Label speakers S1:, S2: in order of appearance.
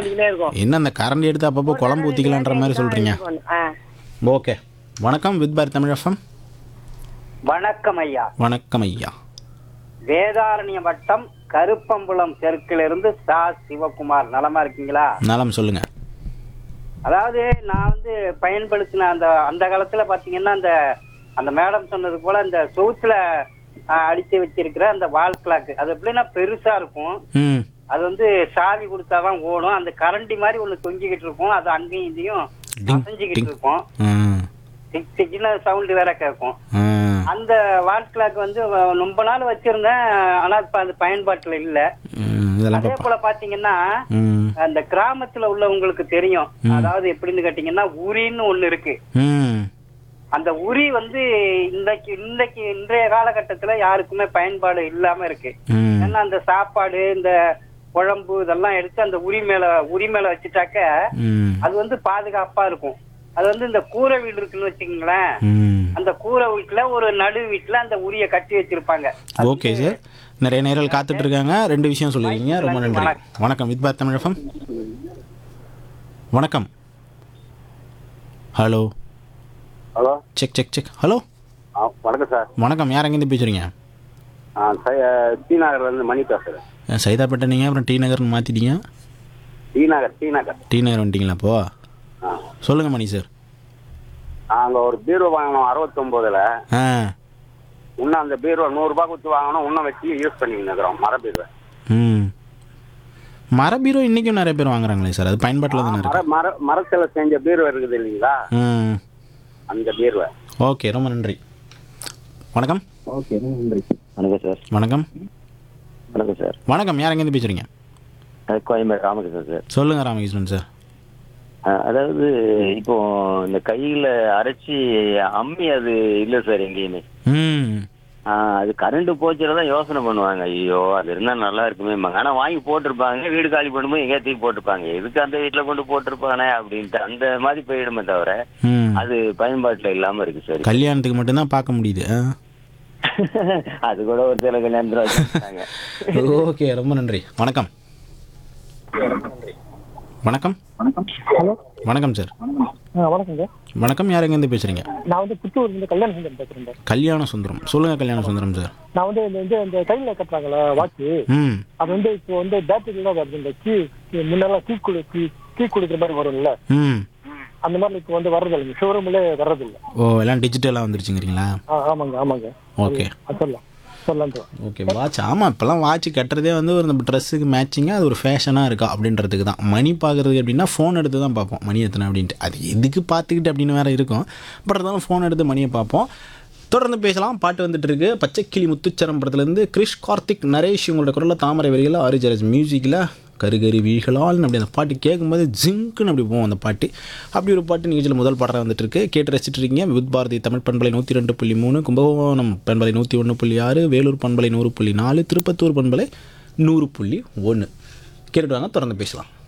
S1: வந்துக்கிட்டே இருக்கும்
S2: என்ன அந்த கரண்ட் எடுத்து அப்பப்போ குழம்பு ஊற்றிக்கலான்ற மாதிரி சொல்கிறீங்க
S1: ஆ.
S2: ஓகே வணக்கம் வித் பார் தமிழ் எஃப்எம்
S3: வணக்கம் ஐயா
S2: வணக்கம் ஐயா
S3: வேதாரண்ய வட்டம் கருப்பம்புலம் தெற்கிலிருந்து சா சிவகுமார் நலமா இருக்கீங்களா
S2: நலம் சொல்லுங்கள்
S3: அதாவது நான் வந்து பயன்படுத்தின அந்த அந்த காலத்துல பாத்தீங்கன்னா அந்த அந்த மேடம் சொன்னது போல அந்த சவுத்துல அடிச்சு வச்சிருக்கிற அந்த வால் கிளாக் அது எப்படின்னா பெருசா இருக்கும்
S2: ம்
S3: அது வந்து சாவி கொடுத்தாதான் ஓடும் அந்த கரண்டி மாதிரி ஒண்ணு தொங்கிக்கிட்டு இருக்கும் அது அங்கேயும் இதையும்
S2: டிங்,
S3: அசைஞ்சுக்கிட்டு
S2: டிங்.
S3: இருக்கும்
S2: ம்
S3: டிக் டிக்னு சவுண்ட் வேற கேட்கும்
S2: ம்
S3: அந்த வால் கிளாக் வந்து ரொம்ப நாள் வச்சிருந்தேன் ஆனா இப்ப அது பயன்பாட்டுல இல்ல
S2: ம், இதெல்லாம்
S3: அதே
S2: பார்ப்போம்
S3: போல பாத்தீங்கன்னா
S2: ம்
S3: அந்த கிராமத்துல உள்ளவங்களுக்கு தெரியும் அதாவது எப்படின்னு கேட்டீங்கன்னா உரின்னு ஒண்ணு இருக்கு
S2: ம்
S3: அந்த உரி வந்து இன்னைக்கு இன்னைக்கு இன்றைய காலகட்டத்துல யாருக்குமே பயன்பாடு இல்லாம இருக்கு
S2: ம்
S3: ஏன்னா அந்த சாப்பாடு இந்த குழம்பு இதெல்லாம் எடுத்து அந்த உரி மேல உரி மேல வச்சுட்டாக்க
S2: ம்
S3: அது வந்து பாதுகாப்பா இருக்கும் அது வந்து இந்த கூரை வீடு இருக்குன்னு வச்சுக்கோங்களேன்
S2: ம்
S3: அந்த கூரை வீட்டுல ஒரு நடு வீட்டுல அந்த உரிய கட்டி வச்சிருப்பாங்க
S2: ஓகே சார் நிறைய நேரில் காத்துட்டு இருக்காங்க ரெண்டு விஷயம் சொல்லிருக்கீங்க ரொம்ப நன்றி வணக்கம் வித் பார் தமிழ் எஃப்எம் வணக்கம் hello
S4: hello
S2: check check check hello
S4: ஆ வணக்கம் சார்
S2: வணக்கம் யார் எங்கேருந்து பேசுகிறீங்க
S4: ஆ டி நகர்லேருந்து மணி பேசுகிறேன்
S2: சைதாப்பேட்டை நீங்கள் அப்புறம் டி நகர்னு மாற்றிட்டீங்க
S4: T Nagar T Nagar
S2: T Nagar வந்துட்டீங்களா அப்போ
S4: ஆ
S2: சொல்லுங்கள் மணி சார்
S4: அங்கே ஒரு பீரோ வாங்கினோம் அறுபத்தொம்போதில்
S2: ஆ
S4: இன்னும் அந்த பீரோ நூறுரூபா கொடுத்து வாங்கினோம் இன்னும் வச்சு யூஸ் பண்ணிக்கிட்டு இருக்கிறோம் மர பீரோ
S2: ம் மர பீரோ இன்றைக்கும் நிறைய பேர் வாங்குறாங்களே சார் அது பயன்பாட்டில் தானே
S4: மர
S2: இருக்கு
S4: மர மரத்தில் செஞ்ச பீரோ இருக்குது இல்லைங்களா
S2: ம்
S4: அந்த பீரோ
S2: ஓகே ரொம்ப நன்றி வணக்கம்
S4: ஓகே நன்றி வணக்கம் சார்
S2: வணக்கம்
S4: வணக்கம் சார்
S2: வணக்கம் யார் எங்கேருந்து பேசுகிறீங்க
S4: கோயம்பேடு ராமகிருஷ்ணன் சார்
S2: சொல்லுங்கள் ராமகிருஷ்ணன் சார்
S4: அதாவது இப்போ இந்த கையில் அரைச்சி அம்மி அது இல்லை சார் எங்கேயுமே
S2: ம்
S4: ஆ, அது கரண்ட் போச்சுல தான் யோசனை பண்ணுவாங்க ஐயோ அது இருந்தா நல்லா இருக்குமே ஆனா வாங்கி போட்டிருப்பாங்க வீடு காலி பண்ணும்போது எங்கேயா தூக்கி போட்டிருப்பாங்க எதுக்கு அந்த வீட்டுல கொண்டு போட்டிருப்பானே அப்படின்ட்டு அந்த மாதிரி போயிடுமே தவிர
S2: ம்
S4: அது பயன்பாட்டுல இல்லாம இருக்கு சார்
S2: கல்யாணத்துக்கு மட்டும்தான் பார்க்க முடியுது ஆ
S4: அது கூட ஒரு சில கல்யாணத்துல வச்சிருக்காங்க
S2: ஓகே ரொம்ப நன்றி வணக்கம் வணக்கம்
S1: ஹலோ
S2: வணக்கம் சார்
S1: ஆ வணக்கங்க
S2: வணக்கம் யார் எங்கேருந்து பேசுகிறீங்க
S1: நான் வந்து புத்தூர்ல இருந்து கல்யாண சுந்தரம் பேசுறேன் சார்.
S2: கல்யாண சுந்தரம் சொல்லுங்கள் கல்யாண சுந்தரம் சார்
S1: நான் வந்து இந்த வந்து இந்த கையில கட்டுறாங்களா வாட்ச்
S2: ம்
S1: அது வந்து இப்போ வந்து பேட்டரிலாம் வருது இந்த கீ முன்னெல்லாம் கீ கொடு கீ கீ கொடுக்குற மாதிரி வரும்ல
S2: ம்
S1: அந்த மாதிரி இப்போ வந்து வர்றது இல்லைங்க ஷோரூம்ல வர்றது இல்லை
S2: ஓ எல்லாம் டிஜிட்டலாக வந்துருச்சுங்கிறீங்களா
S1: ஆ ஆமாங்க ஆமாங்க
S2: ஓகே
S1: அது சொல்லலாம் சொல்லலாம் சார்
S2: ஓகே வாட்ச் ஆமாம் இப்போல்லாம் வாட்ச் கட்டுறதே வந்து ஒரு நம்ம ட்ரெஸ்ஸுக்கு மேட்சிங்காக அது ஒரு ஃபேஷனாக இருக்கா அப்படின்றதுக்கு தான் மணி பார்க்குறதுக்கு எப்படின்னா ஃபோன் எடுத்து தான் பார்ப்போம் மணி எத்தனை அப்படின்ட்டு அது எதுக்கு பார்த்துக்கிட்டு அப்படின்னு வேறு இருக்கும் பட் இருந்தாலும் ஃபோன் எடுத்து மணியை பார்ப்போம் தொடர்ந்து பேசலாம் பாட்டு வந்துட்டு இருக்கு பச்சைக்கிளி முத்துச்சரம் படத்துலேருந்து கிரிஷ் கார்த்திக் நரேஷ் இவங்களோட குரலில் தாமரை வரிகளில் ஆரிஜரஸ் மியூசிக்கில் கருகரி வீழ்களால் அப்படி அந்த பாட்டு கேட்கும்போது ஜிங்க்குன்னு அப்படி போகும் அந்த பாட்டு அப்படி ஒரு பாட்டு நிகழ்ச்சியில் முதல் பாடலாக வந்துட்டு இருக்கு கேட்டு ரசிச்சிட்டு இருக்கீங்க வித் பாரதி தமிழ் பண்பலை நூற்றி ரெண்டு புள்ளி மூணு கும்பகோணம் பண்பலை நூற்றி ஒன்று புள்ளி ஆறு வேலூர் பண்பலை நூறு புள்ளி நாலு திருப்பத்தூர் பண்பலை நூறு புள்ளி ஒன்று கேட்டுட்டு வாங்க தொடர்ந்து பேசலாம்